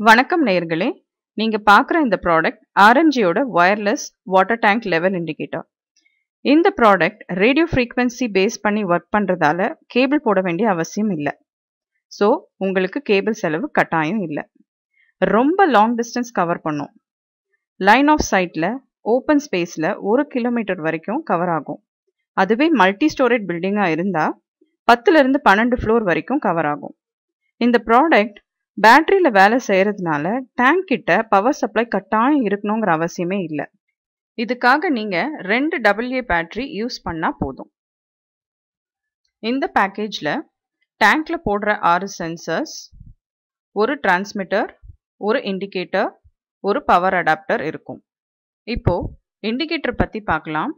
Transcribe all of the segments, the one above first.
வணக்கம் நேயர்களே நீங்க பார்க்குற இந்த ப்ராடக்ட் ஆர்என்ஜியோட wireless water tank level indicator இந்த ப்ராடக்ட் ரேடியோ ஃப்ரீக்வன்சி பேஸ் பண்ணி ஒர்க் பண்ணுறதால கேபிள் போட வேண்டிய அவசியம் இல்லை ஸோ உங்களுக்கு கேபிள் செலவு கட்டாயம் இல்லை ரொம்ப லாங் டிஸ்டன்ஸ் கவர் பண்ணும் லைன் ஆஃப் சைட்டில் ஓப்பன் ஸ்பேஸில் ஒரு கிலோமீட்டர் வரைக்கும் கவர் ஆகும் அதுவே மல்டி ஸ்டோரேஜ் பில்டிங்காக இருந்தால் பத்துலேருந்து பன்னெண்டு ஃப்ளோர் வரைக்கும் கவர் ஆகும் இந்த ப்ராடக்ட் பேட்டரியில் வேலை செய்கிறதுனால டேங்க் கிட்ட பவர் சப்ளை கட்டாயம் இருக்கணுங்கிற அவசியமே இல்லை இதுக்காக நீங்கள் ரெண்டு டபிள்யூ பேட்டரி யூஸ் பண்ணால் போதும் இந்த பேக்கேஜில் டேங்க்ல போடுற ஆறு சென்சர்ஸ் ஒரு டிரான்ஸ்மிட்டர் ஒரு இண்டிகேட்டர் ஒரு பவர் அடாப்டர் இருக்கும் இப்போ இண்டிகேட்டர் பற்றி பார்க்கலாம்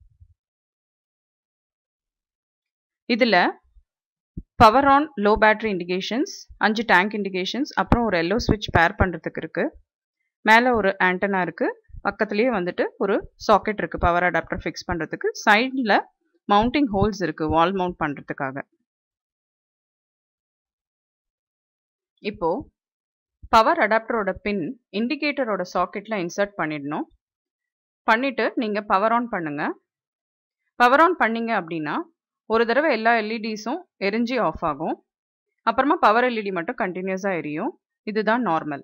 இதில் power on low battery indications அஞ்சு டேங்க் இண்டிகேஷன்ஸ் அப்புறம் ஒரு எல்லோ ஸ்விட்ச் பேர் பண்ணுறதுக்கு இருக்குது மேலே ஒரு ஆண்டனா இருக்குது பக்கத்துலேயே வந்துட்டு ஒரு சாக்கெட் இருக்குது பவர் அடாப்டர் ஃபிக்ஸ் பண்ணுறதுக்கு சைடில் மவுண்டிங் ஹோல்ஸ் இருக்குது வால் மவுண்ட் பண்ணுறதுக்காக இப்போ பவர் அடாப்டரோட பின் இண்டிகேட்டரோட சாக்கெட்டில் இன்சர்ட் பண்ணிடணும் பண்ணிவிட்டு நீங்கள் பவர் ஆன் பண்ணுங்கள் பவர் ஆன் பண்ணீங்க அப்படின்னா ஒரு தடவை எல்லா எல்இடிஸும் எரிஞ்சு ஆஃப் ஆகும் அப்புறமா பவர் எல்இடி மட்டும் கண்டினியூஸாக எரியும் இதுதான் நார்மல்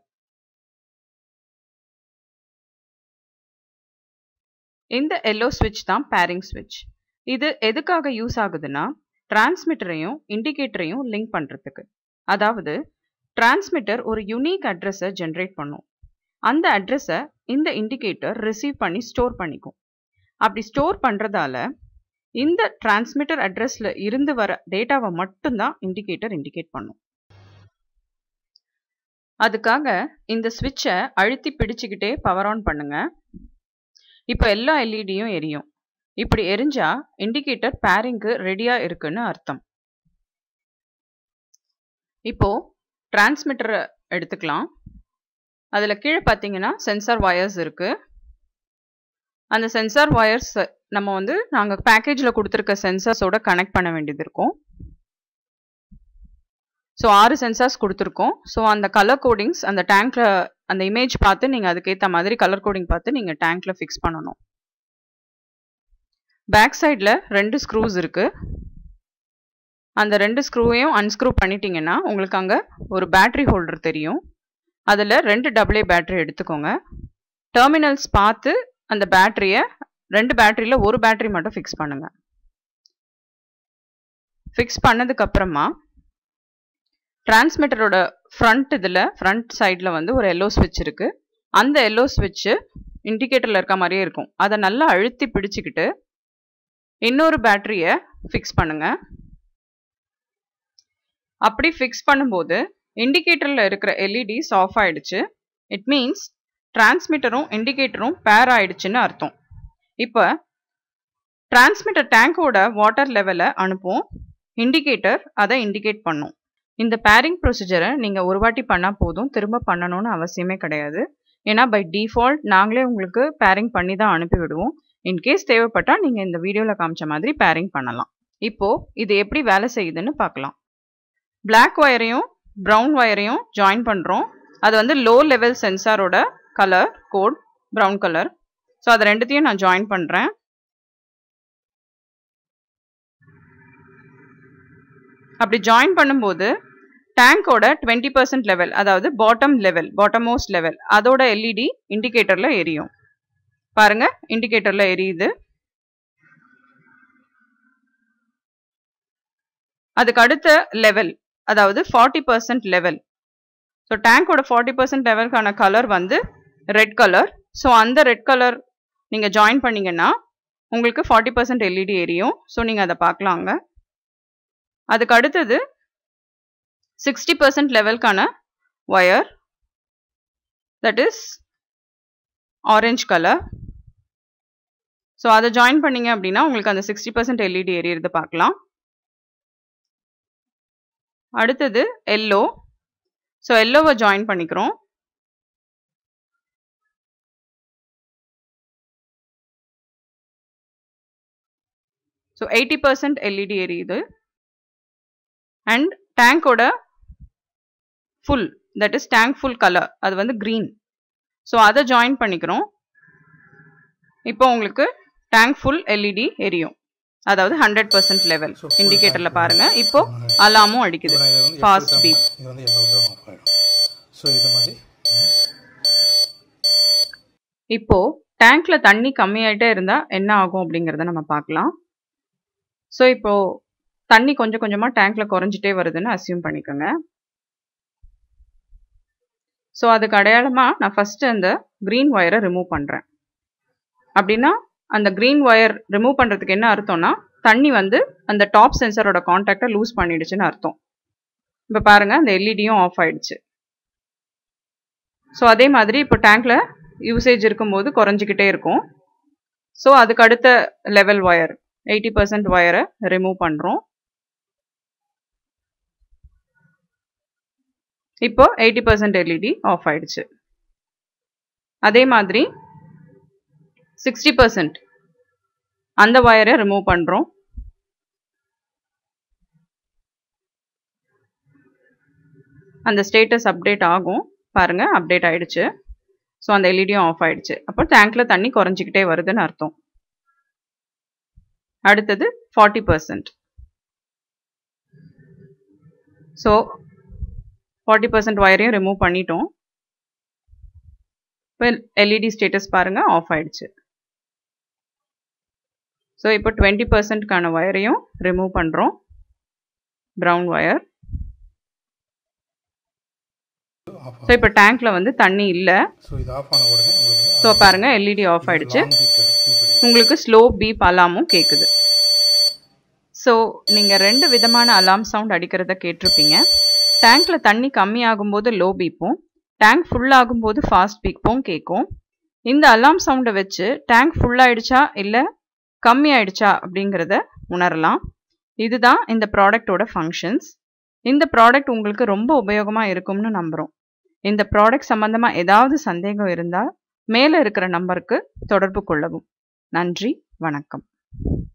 இந்த எல்லோ ஸ்விட்ச் தான் பேரிங் ஸ்விட்ச் இது எதுக்காக யூஸ் ஆகுதுன்னா டிரான்ஸ்மிட்டரையும் இண்டிகேட்டரையும் லிங்க் பண்ணுறதுக்கு அதாவது டிரான்ஸ்மிட்டர் ஒரு யுனிக் அட்ரஸை ஜென்ரேட் பண்ணும் அந்த அட்ரஸை இந்த இண்டிகேட்டர் ரிசீவ் பண்ணி ஸ்டோர் பண்ணிக்கும் அப்படி ஸ்டோர் பண்ணுறதால இந்த டிரான்ஸ்மிட்டர் அட்ரஸில் இருந்து வர டேட்டாவை மட்டும்தான் இண்டிகேட்டர் இண்டிகேட் பண்ணும் அதுக்காக இந்த ஸ்விட்சை அழுத்தி பிடிச்சிக்கிட்டே பவர் ஆன் பண்ணுங்க இப்போ எல்லா எல்இடியும் எரியும் இப்படி எரிஞ்சா இண்டிகேட்டர் பேரிங்க்கு ரெடியாக இருக்குன்னு அர்த்தம் இப்போ டிரான்ஸ்மிட்டரை எடுத்துக்கலாம் அதில் கீழே பார்த்தீங்கன்னா சென்சார் வயர்ஸ் இருக்குது அந்த சென்சார் வயர்ஸ் நம்ம வந்து நாங்கள் பேக்கேஜில் கொடுத்துருக்க சென்சார்ஸோட கனெக்ட் பண்ண வேண்டியது இருக்கும் ஸோ ஆறு சென்சார்ஸ் கொடுத்துருக்கோம் ஸோ அந்த கலர் கோடிங்ஸ் அந்த டேங்க்ல அந்த இமேஜ் பார்த்து நீங்கள் அதுக்கேற்ற மாதிரி கலர் கோடிங் பார்த்து நீங்கள் டேங்க்ல ஃபிக்ஸ் பண்ணணும் பேக் சைடில் ரெண்டு ஸ்க்ரூஸ் இருக்குது அந்த ரெண்டு ஸ்க்ரூவையும் அன்ஸ்க்ரூ பண்ணிட்டீங்கன்னா உங்களுக்கு அங்கே ஒரு பேட்ரி ஹோல்டர் தெரியும் அதில் ரெண்டு டபுள்ஏ பேட்டரி எடுத்துக்கோங்க டெர்மினல்ஸ் பார்த்து அந்த பேட்டரியை ரெண்டு பேட்டரியில் ஒரு பேட்டரி மட்டும் ஃபிக்ஸ் பண்ணுங்க ஃபிக்ஸ் பண்ணதுக்கு அப்புறமா டிரான்ஸ்மிட்டரோட ஃப்ரண்ட் இதில் ஃப்ரண்ட் சைடில் வந்து ஒரு எல்லோ ஸ்விட்ச் இருக்குது அந்த எல்லோ ஸ்விட்சு இண்டிகேட்டரில் இருக்க மாதிரியே இருக்கும் அதை நல்லா அழுத்தி பிடிச்சிக்கிட்டு இன்னொரு பேட்டரியை ஃபிக்ஸ் பண்ணுங்க அப்படி ஃபிக்ஸ் பண்ணும்போது இண்டிகேட்டரில் இருக்கிற எல்இடிஸ் ஆஃப் ஆயிடுச்சு இட் மீன்ஸ் டிரான்ஸ்மிட்டரும் இண்டிகேட்டரும் பேர் ஆயிடுச்சுன்னு அர்த்தம் இப்போ டிரான்ஸ்மிட்டர் டேங்கோட வாட்டர் லெவலை அனுப்பும் இண்டிகேட்டர் அதை இண்டிகேட் பண்ணும் இந்த பேரிங் ப்ரொசீஜரை நீங்கள் ஒரு வாட்டி பண்ணால் போதும் திரும்ப பண்ணணும்னு அவசியமே கிடையாது ஏன்னா பை டிஃபால்ட் நாங்களே உங்களுக்கு பேரிங் பண்ணி தான் அனுப்பி விடுவோம் இன்கேஸ் தேவைப்பட்டால் நீங்கள் இந்த வீடியோவில் காமிச்ச மாதிரி பேரிங் பண்ணலாம் இப்போது இது எப்படி வேலை செய்யுதுன்னு பார்க்கலாம் பிளாக் ஒயரையும் ப்ரௌன் ஒயரையும் ஜாயின் பண்ணுறோம் அது வந்து லோ லெவல் சென்சாரோட colour code brown colour so அதை ரெண்டுத்தையும் நான் ஜாயின் பண்ணுறேன் அப்படி ஜாயின் பண்ணும்போது டேங்கோட டுவெண்ட்டி பர்சன்ட் லெவல் அதாவது bottom level bottom most level அதோட எல்இடி இண்டிகேட்டரில் எரியும் பாருங்க இண்டிகேட்டரில் எரியுது அதுக்கு அடுத்த லெவல் அதாவது ஃபார்ட்டி பர்சன்ட் லெவல் ஸோ டேங்கோட ஃபார்ட்டி பர்சன்ட் லெவலுக்கான கலர் வந்து ரெட் கலர் ஸோ அந்த ரெட் கலர் நீங்கள் ஜாயின் பண்ணிங்கன்னா உங்களுக்கு ஃபார்ட்டி பர்சன்ட் எல்இடி எரியும் ஸோ நீங்கள் அதை பார்க்கலாங்க அதுக்கு அடுத்தது சிக்ஸ்டி பர்சன்ட் லெவலுக்கான wire that is orange colour so அதை ஜாயின் பண்ணீங்க அப்படின்னா உங்களுக்கு அந்த சிக்ஸ்டி பர்சன்ட் எல்இடி எரியறது பார்க்கலாம் அடுத்தது எல்லோ ஸோ எல்லோவை ஜாயின் பண்ணிக்கிறோம் ஸோ எயிட்டி பர்சன்ட் எல்இடி எரியுது அண்ட் டேங்கோட full that is tank full colour அது வந்து க்ரீன் ஸோ அதை ஜாயின் பண்ணிக்கிறோம் இப்போ உங்களுக்கு டேங்க் ஃபுல் எல்இடி எரியும் அதாவது hundred percent level So, full இண்டிகேட்டரில் tank பாருங்க இப்போ அலாமும் அடிக்குது இப்போ நான் இதை வந்து ஃபாஸ்ட் எப்படி பீப் தரேன்? இது வந்து எல்லோ ஆஃப் ஆகிடும் ஸோ இது மாதிரி இப்போ டேங்க்ல தண்ணி கம்மியாயிட்டே இருந்தா என்ன ஆகும் அப்படிங்கறத நம்ம பார்க்கலாம் ஸோ இப்போ தண்ணி கொஞ்சம் கொஞ்சமா டேங்க்ல குறைஞ்சிட்டே வருதுன்னு அசியூம் பண்ணிக்கோங்க ஸோ அதுக்கு அடையாளமா நான் ஃபர்ஸ்ட் அந்த க்ரீன் ஒயரை ரிமூவ் பண்றேன் அப்படின்னா அந்த க்ரீன் ஒயர் ரிமூவ் பண்றதுக்கு என்ன அர்த்தம்னா தண்ணி வந்து அந்த டாப் சென்சரோட காண்டாக்டை லூஸ் பண்ணிடுச்சுன்னு அர்த்தம் இப்போ பாருங்க அந்த எல்இடியும் ஆஃப் ஆயிடுச்சு ஸோ அதே மாதிரி இப்போ டேங்க்ல யூசேஜ் இருக்கும்போது குறைஞ்சிக்கிட்டே இருக்கும் ஸோ அதுக்கு அடுத்த லெவல் ஒயர் எயிட்டி பர்சன்ட் ஒயரை ரிமூவ் பண்ணுறோம் இப்போ எயிட்டி பர்சன்ட் எல்இடி ஆஃப் ஆயிடுச்சு அதே மாதிரி சிக்ஸ்டி பர்சன்ட் அந்த ஒயரை ரிமூவ் பண்ணுறோம் அந்த ஸ்டேட்டஸ் அப்டேட் ஆகும் பாருங்க அப்டேட் ஆயிடுச்சு ஸோ அந்த எல்இடியும் ஆஃப் ஆயிடுச்சு அப்போ டேங்க்ல தண்ணி குறைஞ்சிக்கிட்டே வருதுன்னு அர்த்தம் அடுத்தது forty percent so forty percent ஒயரையும் ரிமூவ் பண்ணிட்டோம் இப்போ எல்இடி ஸ்டேட்டஸ் பாருங்க ஆஃப் ஆயிடுச்சு ஸோ இப்போ டுவெண்ட்டி பர்சன்ட்கான ஒயரையும் ரிமூவ் பண்ணுறோம் ப்ரௌன் ஒயர் ஆஃப் ஸோ இப்போ டேங்க்ல வந்து தண்ணி இல்லை ஸோ இது ஆஃப் ஆன உடனே உங்களுக்கு வந்து ஸோ பாருங்க எல்இடி ஆஃப் ஆயிடுச்சு long beep beep அடிக்கும். உங்களுக்கு ஸ்லோ பீப் அலாமும் கேட்குது ஸோ நீங்கள் ரெண்டு விதமான அலாம் சவுண்ட் அடிக்கிறத கேட்டிருப்பீங்க டேங்க்ல தண்ணி கம்மி ஆகும்போது லோ பீப்பும் டேங்க் ஃபுல் ஆகும்போது ஃபாஸ்ட் பீப்பும் கேட்கும் இந்த அலாம் சவுண்டை வச்சு டேங்க் ஃபுல் ஆயிடுச்சா இல்லை கம்மி ஆயிடுச்சா அப்படிங்கிறத உணரலாம் இதுதான் இந்த ப்ராடக்டோட ஃபங்க்ஷன்ஸ் இந்த ப்ராடக்ட் உங்களுக்கு ரொம்ப உபயோகமாக இருக்கும்னு நம்புகிறோம் இந்த ப்ராடக்ட் சம்மந்தமாக ஏதாவது சந்தேகம் இருந்தால் மேலே இருக்கிற நம்பருக்கு தொடர்பு கொள்ளவும் நன்றி வணக்கம்